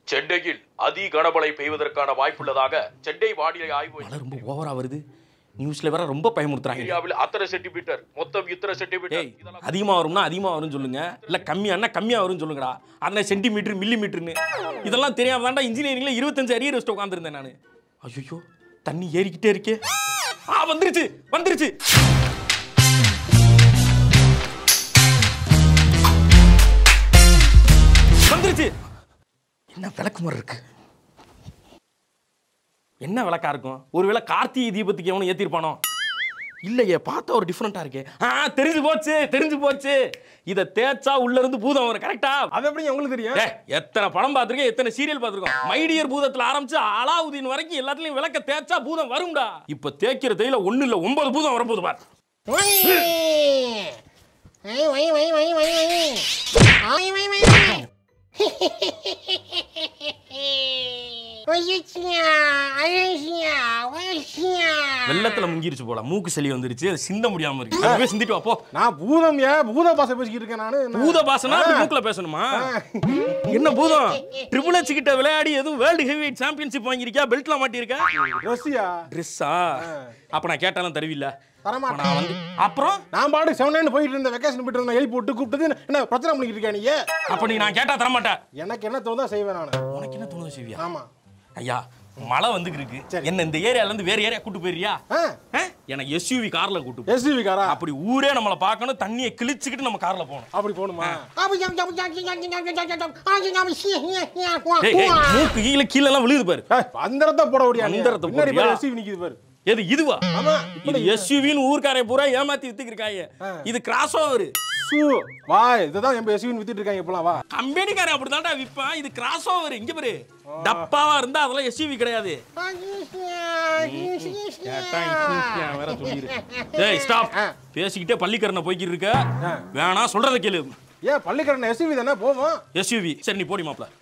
சென்னையில் அதி கனமழை பெய்வதற்கான வாய்ப்புள்ளதாக சென்னை வானிலை ஆய்வு மழை ரொம்ப ஓவரா வருது நியூஸ்ல வேற ரொம்ப பயமுறுத்துறாங்க ஏரியாவில் அத்தனை சென்டிமீட்டர் மொத்தம் இத்தனை சென்டிமீட்டர் ஏய் அதிகமா வரும்னா அதிகமா வரும்னு சொல்லுங்க இல்ல கம்மியானா கம்மியா வரும்னு சொல்லுங்கடா அதனை சென்டிமீட்டர் மில்லி மீட்டர்னு இதெல்லாம் தெரியாம தான்டா இன்ஜினியரிங்ல இருபத்தஞ்சு அரியர் வச்சுட்டு உட்காந்துருந்தேன் நான் ஐயோ தண்ணி ஏறிக்கிட்டே இருக்கே ஆ வந்துருச்சு வந்துருச்சு வந்துருச்சு என்ன விளக்கு முறை இருக்கு என்ன விளக்கா இருக்கும் ஒருவேளை கார்த்திகை தீபத்துக்கு எவனும் ஏத்திருப்பானோ இல்லையே பார்த்தா ஒரு டிஃப்ரெண்டா இருக்கே ஆ தெரிஞ்சு போச்சு தெரிஞ்சு போச்சு இதை தேய்ச்சா உள்ள இருந்து பூதம் வரும் கரெக்டா அது எப்படி உங்களுக்கு தெரியும் ஏ எத்தனை படம் பார்த்திருக்கேன் எத்தனை சீரியல் பார்த்திருக்கோம் மைடியர் பூதத்துல ஆரம்பிச்சு அலாவுதீன் வரைக்கும் எல்லாத்துலயும் விளக்க தேய்ச்சா பூதம் வரும்டா இப்ப தேய்க்கிற தேயில ஒண்ணு இல்ல ஒன்பது பூதம் வரப்போகுது பார் வெள்ளத்துல முங்கிருச்சு போல மூக்கு சளி வந்துருச்சு அது சிந்த முடியாம இருக்கு அது போய் சிந்திட்டு வா போ நான் பூதம் ஏன் பூத பாசை பேசிக்கிட்டு இருக்கேன் நானு என்ன? பூத பாசனா அப்படி மூக்குல பேசணுமா என்ன பூதம் ட்ரிபிள் எச் கிட்ட விளையாடி எதுவும் வேர்ல்டு ஹெவி வெயிட் சாம்பியன்ஷிப் வாங்கியிருக்கியா பெல்ட்லாம் மாட்டியிருக்கா ரஷ்யா ட்ரெஸ்ஸா அப்ப நான் கேட்டாலும் தருவில்ல தரமாட்டேன் நான் வந்து அப்புறம் நான் பாட்டு செவன் நைன் போயிட்டு இருந்த வெக்கேஷன் போயிட்டு இருந்தேன் எழுப்பி போட்டு கூப்பிட்டது என்ன பிரச்சனை பண்ணிக்கிட்டு இருக்கா நீ அப்ப நீ நான் கேட்டா தரமாட்டேன் எனக்கு என்ன தோணுதா செய்வேன் நான் உனக்கு என்ன தோணுது சிவியா ஆமா ஐயா மழை வந்துக்கு இருக்கு சரி. என்ன இந்த ஏரியால இருந்து வேற ஏரியா கூட்டு போயிரியா ஆ ஆ? எனக்கு எஸ்யூவி கார்ல கூட்டு போ. எஸ்யூவி காரா அப்படி ஊரே நம்மள பார்க்கணும் தண்ணியை கிழிச்சுக்கிட்டு நம்ம கார்ல போகணும் அப்படி போகணுமா ஏய், ஏய், மூக்கு கீழே கீழே எல்லாம் விழுகுது பாரு ஏய், அந்தரத்தை போட முடியாது அந்தரத்தை பின்னாடி போடுறியா? பாரு எஸ்யூவி நிக்குது பாரு எது இதுவா ஆமா இது எஸ்யூவின்னு ஊர்க்காரை பூரா ஏமாத்தி வித்துக்கிருக்காங்க இது கிராஸ் ஓவர் சூ வா இதுதான் என் எஸ்யூவி வித்துட்டு இருக்காங்க இப்பலாம் வா கம்பெனிக்காரன் அப்படிதான்டா விற்பான் இது கிராஸ் ஓவர் இங்க பாரு டப்பாவா இருந்தா அதெல்லாம் எஸ்யூவி கிடையாது கேட்டா இன்ஃபுளுன்சியா வேற சொல்லிரு. ஏய் ஸ்டாப் பேசிக்கிட்டே பள்ளிக்கரணை போய்க்கிட்டு இருக்க வேணாம் சொல்றத கேளு ஏன் பள்ளிக்கரணை எஸ்யூவி தானே போவோம் எஸ்யூவி சரி நீ போடி மாப்ள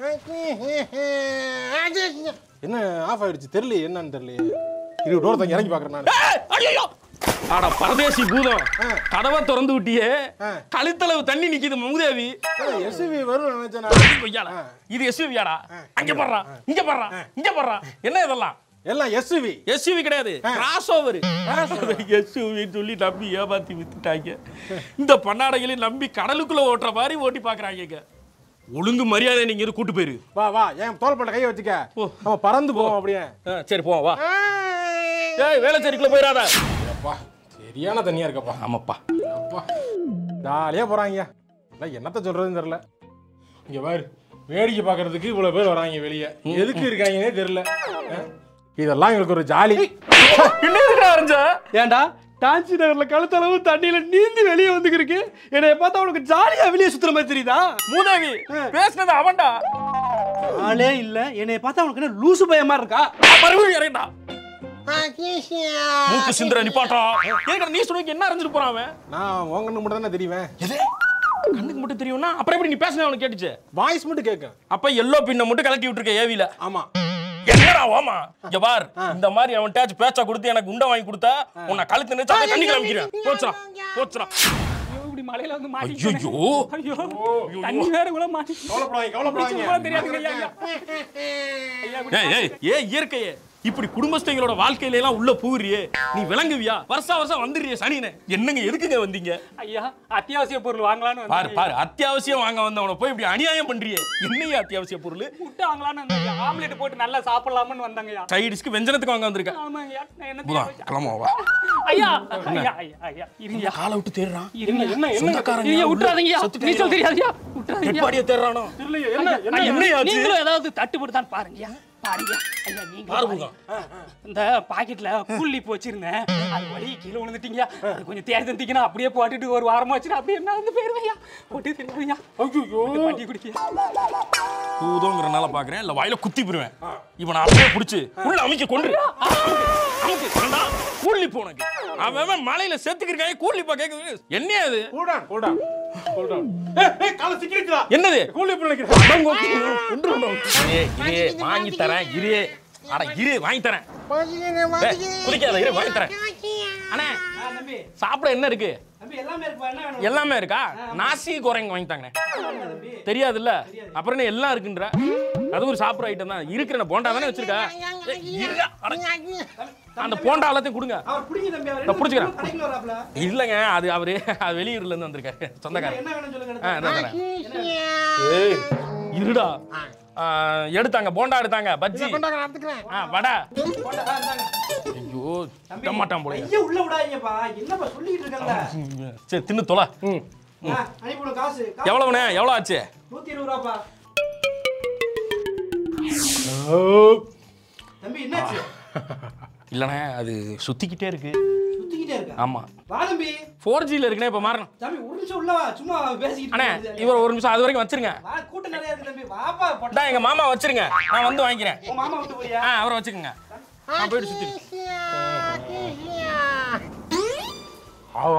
என்ன ஆஃப் ஆயிடுச்சு தெரியல என்னன்னு தெரியல இரு டோர் தங்கி இறங்கி பாக்குறேன் நான் ஏய், ஐயையோ! அட பரதேசி பூதம் ஆ. கதவை திறந்து விட்டியே ஆ. கழுத்தளவு தண்ணி நிக்குது மூதேவி எஸ்யூவி வரும்னு நினைச்சேன் நான். கொய்யால இது எஸ்யூவியாடா அங்க பாடுறா இங்க பாடுறா இங்க பாடுறா என்ன இதெல்லாம் எல்லாம் எஸ்யூவி எஸ்யூவி கிடையாது கிராஸ் ஓவர் எஸ்யூவின்னு சொல்லி நம்பி ஏமாத்தி வித்துட்டாங்க இந்த பண்ணாடைகளை நம்பி கடலுக்குள்ள ஓட்டுற மாதிரி ஓட்டி பாக்குறாங்க ஒழுங்கு மரியாதை நீங்க இருந்து கூட்டு போயிரு வா வா என் தோள்பட்ட கையை வச்சுக்க ஓ. நம்ம பறந்து போவோம் அப்படியே ஆ, சரி போ வா ஏய் வேலைச்சேரிக்குள்ள போயிடாத அப்பா சரியான தண்ணியா இருக்கப்பா ஆமாப்பா அப்பா ஜாலியா போறாங்க அதான் என்னத்த சொல்றதுன்னு தெரியல இங்க பாரு வேடிக்கை பார்க்கறதுக்கு இவ்வளவு பேர் வராங்க வெளியே எதுக்கு இருக்காங்கன்னே தெரியல ஆ? இதெல்லாம் எங்களுக்கு ஒரு ஜாலி என்ன எதுக்குடா அரைஞ்ச ஏன்டா டான்சி நகர்ல கழுத்தளவு தண்ணியில நீந்தி வெளியே வந்துருக்கு என்னைய பார்த்தா உனக்கு ஜாலியா வெளியே சுத்துற மாதிரி தெரியுதா மூதேவி பேசுனது அவன்டா ஆளே இல்ல என்னைய பார்த்தா உனக்கு என்ன லூசு பயமா இருக்கா மறுபடியும் இறங்கடா மூக்கு சிந்துற நிப்பாட்டா ஏங்க நீ சொல்லுங்க என்ன அரைஞ்சிட்டு போறான் அவன் நான் உங்கன்னு மட்டும் தானே தெரியுவேன் எது கண்ணுக்கு மட்டும் தெரியும்னா அப்புறம் எப்படி நீ பேசுன அவனுக்கு கேட்டுச்சு வாய்ஸ் மட்டும் கேட்கும் அப்ப எல்லோ பின்ன மட்டும் கலட்டி விட்டுருக்க ஏவில ஆமா என்னடா ஓமா இங்க பார் இந்த மாதிரி அவன் டேச் பேச்சா கொடுத்து எனக்கு உண்டை வாங்கி கொடுத்தா உன்னை கழுத்து நினைச்சா தண்ணி கிளம்பிக்கிறேன் போச்சுடா போச்சுடா இப்படி மலையில வந்து ஐயோ ஐயோ தண்ணி வேற கூட மாட்டி கவலைப்படாதீங்க கவலைப்படாதீங்க தெரியாதுங்க ஐயா ஏய் ஏய் ஏ இயற்கையே இப்படி குடும்பஸ்தங்களோட வாழ்க்கையில எல்லாம் உள்ள பூரியே நீ விளங்குவியா வருஷம் வருஷம் வந்துடுறிய சனினே என்னங்க எதுக்குங்க வந்தீங்க ஐயா அத்தியாவசிய பொருள் வாங்கலாம்னு பாரு வந்தேன். பாரு அத்தியாவசியம் வாங்க வந்தவன போய் இப்படி அநியாயம் பண்றியே என்னையா அத்தியாவசிய பொருள் முட்டை வாங்கலாம்னு வந்தேன் ஆம்லெட் போட்டு நல்லா சாப்பிடலாம்னு வந்தாங்கய்யா சைடிஸ்க்கு வெஞ்சனத்துக்கு வாங்க வந்திருக்க ஆமாங்கய்யா நான் என்ன புதா தெரியாது. கிளம்புவா வா ஐயா ஐயா ஐயா ஐயா இருங்கய்யா காலை விட்டு தேடுறான் இருங்க என்ன என்ன சொந்தக்காரங்க ஐயா உள்ள விட்டுறாதீங்கய்யா செத்துட்டாங்க. நீச்சல் தெரியாதுயா விட்டுறாதீங்கய்யா எப்பாடியே தேடுறானோ தெரியலையே என்ன என்ன ஐயா, என்னையா ஆச்சு? நீங்களும் ஏதாவது தட்டுப்படுதான் பாருங்கய்யா பாருங்க ஐயா நீங்க பாரு பாருங்க. புதா இந்த பாக்கெட்ல புள்ளி வச்சிருந்தேன் அது வழி கீழே விழுந்துட்டீங்க அது கொஞ்சம் தேடி தந்தீங்கன்னா அப்படியே போட்டுட்டு ஒரு வாரமா வச்சுட்டு அப்படியே என்ன வந்து போயிருவையா போட்டு தெரியாதுயா ஐயோ பட்டி குடிக்க பூதோங்கிறனால பாக்குறேன் இல்ல வாயில குத்தி போயிருவேன் இவனை அப்படியே புடிச்சு உள்ள அமைக்க கொண்டு அமுக்கு வேண்டா கூலி போனக்கு அவன் அவன் மலையில செத்துக்கிருக்காங்க கூலி பா கேக்குது என்ன அது cool down cool down cool down ஏய் ஏய் கால சிக்கிடுச்சுடா என்னது கூல் இப்ப நினைக்கிறேன் ஏய், இரு, வாங்கி தரேன் இரு அட இரு வாங்கி தரேன் ஏய், குதிக்காத இரு வாங்கி தரேன் அண்ணே தம்பி சாப்பிட என்ன இருக்கு தம்பி எல்லாமே இருக்கு என்ன வேணும் எல்லாமே இருக்கா நாசி குரங்கு வாங்கி தாங்கண்ணே தெரியாதுல்ல அப்புறம் என்ன எல்லாம் இருக்குன்ற அது ஒரு சாப்பிட்ற ஐட்டம் தான் இருக்கிற போண்டா தானே வச்சிருக்கா ஏய், இருடா, அட. அந்த போண்டா எல்லாத்தையும் கொடுங்க அவர் பிடிங்க தம்பி அவர் நான் புடிச்சுக்கிறேன். கடைக்குள்ள வராப்ல இல்லைங்க அது அவரு அது வெளியூர்ல இருந்து வந்திருக்காரு சொந்தக்காரர் என்ன வேணும் சொல்லுங்க ஆ, இந்தா தரேன். ஏய், இருடா ஆ, எடுத்தாங்க போண்டா எடுத்தாங்க பஜ்ஜி கொண்டாங்க நடத்துக்கிறேன் ஆ வடை போண்டா, ஆ, இந்தாங்க. ஐயோ திட்ட மாட்டான் போல ஐயா உள்ள விடாதீங்கப்பா என்னப்பா சொல்லிட்டு இருக்கல சரி தின்னு தொலை அனுப்பிவிடும் காசு காசு எவ்வளவுண்ணே எவ்வளோ ஆச்சு நூத்தி இருபது ரூபாப்பா ஓ தம்பி என்னாச்சு இல்லைண்ணே அது சுத்திக்கிட்டே இருக்கு சுத்திக்கிட்டே இருக்கா ஆமா வா தம்பி ஃபோர் ஜியில் இருக்குண்ணே இப்போ மாறணும் தம்பி ஒரு நிமிஷம் உள்ள வா சும்மா பேசிக்கிட்டு அண்ணே இருக்காது. இவர் ஒரு நிமிஷம் அது வரைக்கும் வச்சிருங்க வா கூட்டம் நிறைய இருக்கு தம்பி வாப்பா டா போட்டா எங்க மாமா வச்சிருங்க நான் வந்து வாங்கிக்கிறேன் உன் மாமா விட்டு போறியா ஆ அவரை வச்சுக்கோங்க நான் போயிட்டு சுத்தி ஆவ்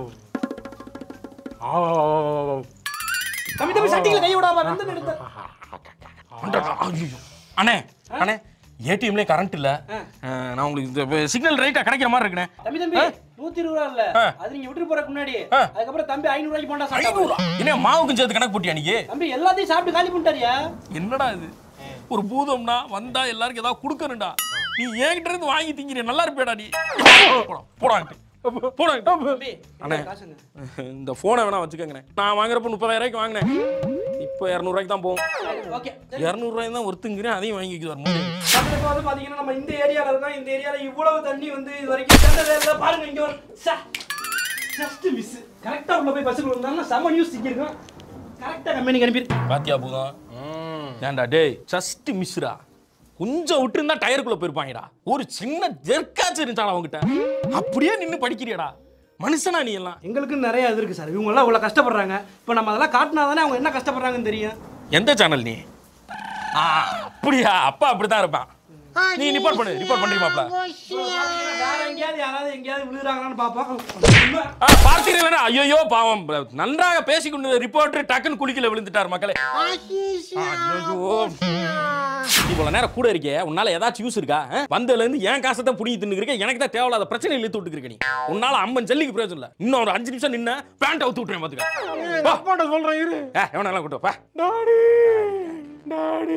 ஆவ் தம்பி தம்பி சட்டியில கை விடாம வந்து எடுத்து ஐயோ அண்ணே அண்ணே ஏடிஎம்லேயே கரண்ட் இல்ல ஆ, நான் உங்களுக்கு இந்த சிக்னல் ரைட்டா கிடைக்கிற மாதிரி இருக்குண்ணே தம்பி தம்பி நூத்தி இருபது ரூபா இல்ல ஆ. அது நீங்க விட்டுட்டு போறதுக்கு முன்னாடி ஆ. அதுக்கப்புறம் தம்பி ஐநூறு ரூபாய்க்கு போண்டா சாப்பிட்டா ஐநூறா என்ன மாவுக்கும் சேர்த்து கணக்கு போட்டியா நீ தம்பி எல்லாத்தையும் சாப்பிட்டு காலி பண்ணிட்டாரியா என்னடா இது ஒரு பூதம்னா வந்தா எல்லாருக்கும் ஏதாவது கொடுக்கணும்டா நீ என்கிட்ட இருந்து வாங்கி திங்கிற நல்லா இருப்பேடா நீ போடா போடாங்கிட்டு போடாங்கிட்டு தம்பி அண்ணே. காசுங்க இந்த ஃபோனை வேணா வச்சுக்கோங்கண்ணே நான் வாங்குறப்ப முப்பதாயிரம் ரூபாய்க்கு வாங்கினேன் இப்போ இரநூறுவாய்க்கு தான் போகும் ஓகே இரநூறுவாய்க்கு தான் ஒருத்துங்கிறேன் அதையும் வாங்கிக்கு வரும்போது தமிழக வந்து பாத்தீங்கன்னா நம்ம இந்த ஏரியால இருக்கோம் இந்த ஏரியால இவ்வளவு தண்ணி வந்து இது வரைக்கும் சேர்ந்ததே இல்ல பாருங்க இங்க ஒரு ஜஸ்ட் மிஸ் கரெக்டா உள்ள போய் பஸ்ஸுக்கு வந்தாலும் செம நியூஸ் சிக்கிருக்கோம் கரெக்டா கம்பெனிக்கு அனுப்பி பாத்தியா பூதம் ஏன்டா டேய் ஜஸ்ட் மிஸ்ரா கொஞ்சம் விட்டுருந்தா டயருக்குள்ள போயிருப்பாங்கடா ஒரு சின்ன ஜெர்க்காச்சு இருந்துச்சாடா அவங்ககிட்ட அப்படியே நின்னு படிக்கிறியடா மனுஷனா நீ எல்லாம் எங்களுக்கு நிறைய இது இருக்கு சார் இவங்க எல்லாம் இவ்வளவு கஷ்டப்படுறாங்க இப்போ நம்ம அதெல்லாம் காட்டினா தானே அவங்க என்ன கஷ்டப்படுறாங்கன்னு தெரியும் எந்த சேனல் நீ ஆ, அப்படியா அப்பா அப்படித்தான் இருப்பான் நீ ரிப்போர்ட் பண்ணு ரிப்போர்ட் பண்றீமாப்ல வேற எங்கேயாவது யாராவது எங்கேயாவது விழுகிறாங்களான்னு பார்ப்போம் ஆ பார்த்தீங்களா ஐயோ பாவம் நன்றாக பேசிக்கொண்டு ரிப்போர்ட்டர் டக்குன்னு குளிக்கல விழுந்துட்டார் மக்களே ஐயோ இவ்வளவு நேரம் கூட இருக்கே உன்னால ஏதாச்சும் யூஸ் இருக்கா ஆ? வந்ததுல இருந்து என் காசை தான் புடிங்கி தின்னு இருக்க எனக்கு தான் தேவையில்லாத பிரச்சனை இழுத்து விட்டுருக்க நீ உன்னால அம்மன் ஜல்லிக்கு பிரயோஜனம் இல்ல இன்னும் ஒரு அஞ்சு நிமிஷம் நின்ன பேண்ட் அவுத்து விட்டுறேன் பாத்துக்க வா. அப்பாட்ட சொல்றேன் இரு ஏ எவனெல்லாம் கூட்டு வா டாடி டாடி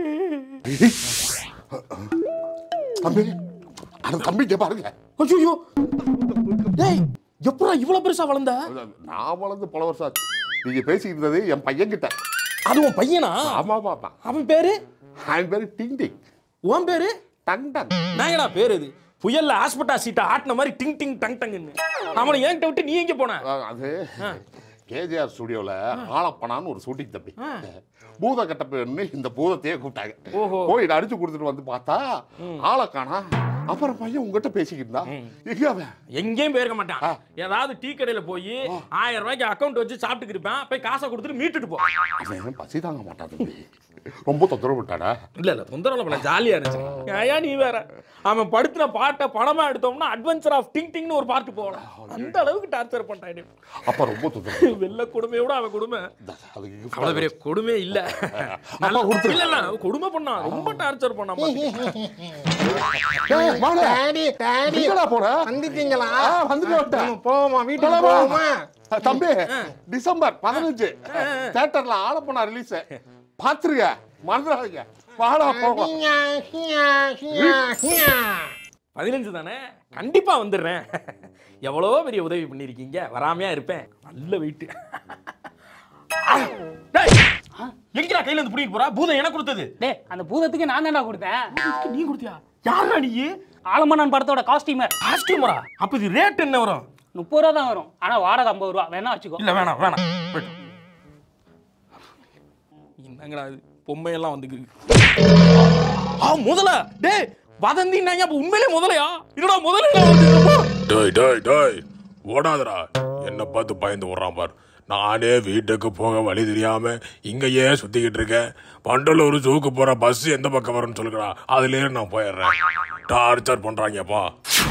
தம்பி அட தம்பி இங்க பாருங்க ஐயோ டேய் எப்படா இவ்வளவு பெருசா வளர்ந்த நான் வளர்ந்து பல வருஷம் ஆச்சு நீங்க பேசிட்டு இருந்தது என் பையன் கிட்ட அது உன் பையனா ஆமா ஆமா அவன் பேரு அவன் பேரு டிங் டிங் உன் பேரு டன் டன் நாங்கடா பேரு இது புயல்ல ஹாஸ்பிட்டா சீட்டை ஆட்டின மாதிரி டிங் டிங் டங் டங்குன்னு அவனை என்கிட்ட விட்டு நீ எங்க போன அஹ் அது கேஜிஆர் ஸ்டுடியோல ஆளப்பனான்னு ஒரு ஷூட்டிங் தம்பி பூத கட்டப்பன்னு இந்த பூதத்தையே கூப்பிட்டாங்க ஓஹோ. போய் அடிச்சு கொடுத்துட்டு வந்து பார்த்தா ஆளை காணா அப்புறம் பையன் உங்ககிட்ட பேசிக்கிட்டு இருந்தான் எங்க அவன் எங்கேயும் போயிருக்க மாட்டான் ஆ. ஏதாவது டீ கடையில போய் ஆயிரம் ரூபாய்க்கு அக்கௌண்ட் வச்சு சாப்பிட்டுக்கு இருப்பேன் போய் காசை கொடுத்துட்டு மீட்டுட்டு போ அவன் பசி தாங்க மாட்டான் தம்பி ரொம்ப தொந்தரவு விட்டாடா இல்ல இல்ல தொந்தரவு பண்ண ஜாலியா இருந்துச்சு ஏயா நீ வேற அவன் படுத்தின பாட்டை படமா எடுத்தோம்னா அட்வென்ச்சர் ஆஃப் டிங் டிங்னு ஒரு பாட்டு போகலாம் அந்த அளவுக்கு டார்ச்சர் பண்ணிட்டான் அப்ப ரொம்ப தொந்தரவு வெள்ள கொடுமையோட அவன் கொடுமை அதுக்கு gift அவ்வளவு பெரிய கொடுமை இல்ல அப்பா கொடுத்துரு. இல்ல இல்ல அவன் கொடுமை பண்ணான் ரொம்ப டார்ச்சர் பண்ணான் பாத்துக்க. ஏய், வாடா. டாடி டாடி எங்கடா போற வந்துட்டீங்களா ஆ, வந்துட்டு வந்துட்டேன். நம்ம போவோமா வீட்டுக்கு போலாமா? போவோமா தம்பி டிசம்பர் பதினஞ்சு தியேட்டர்ல ஆலப்பனா ரிலீஸ் பாத்துருங்க மறந்துடாதீங்க வாடா போவோம் பதினஞ்சு தானே கண்டிப்பா வந்துடுறேன் எவ்வளோ பெரிய உதவி பண்ணிருக்கீங்க வராமையா இருப்பேன் நல்ல வெயிட் எங்கடா கையில இருந்து புடிக்க போறா பூதம் எனக்கு கொடுத்தது டேய் அந்த பூதத்துக்கு நான் தான்டா கொடுத்தேன் நீ கொடுத்தியா யாரா நீ ஆலமன்னன் படத்தோட காஸ்டியூமர் காஸ்டியூமரா அப்ப இது ரேட் என்ன வரும் முப்பது ரூபா தான் வரும் ஆனா வாடகை ஐம்பது ரூபா வேணா வச்சுக்கோ இல்ல வேணாம் வேணாம் போயிட்டு. என்னங்கடா இது பொம்மையெல்லாம் வந்து ஆ முதல்ல டேய் வதந்தின்னாங்க அப்ப உண்மையிலே முதலையா இல்லடா முதல்ல டேய் டேய் டேய் ஓடாதடா என்ன பார்த்து பயந்து ஓடுறான் பார் நானே வீட்டுக்கு போக வழி தெரியாம இங்கேயே சுத்திக்கிட்டு இருக்கேன் பண்டலூர் ஜூக்கு போற பஸ் எந்த பக்கம் வரும்னு சொல்லுங்கடா அதுலயே நான் போயிடுறேன் டார்ச்சர் பண்றாங்கப்பா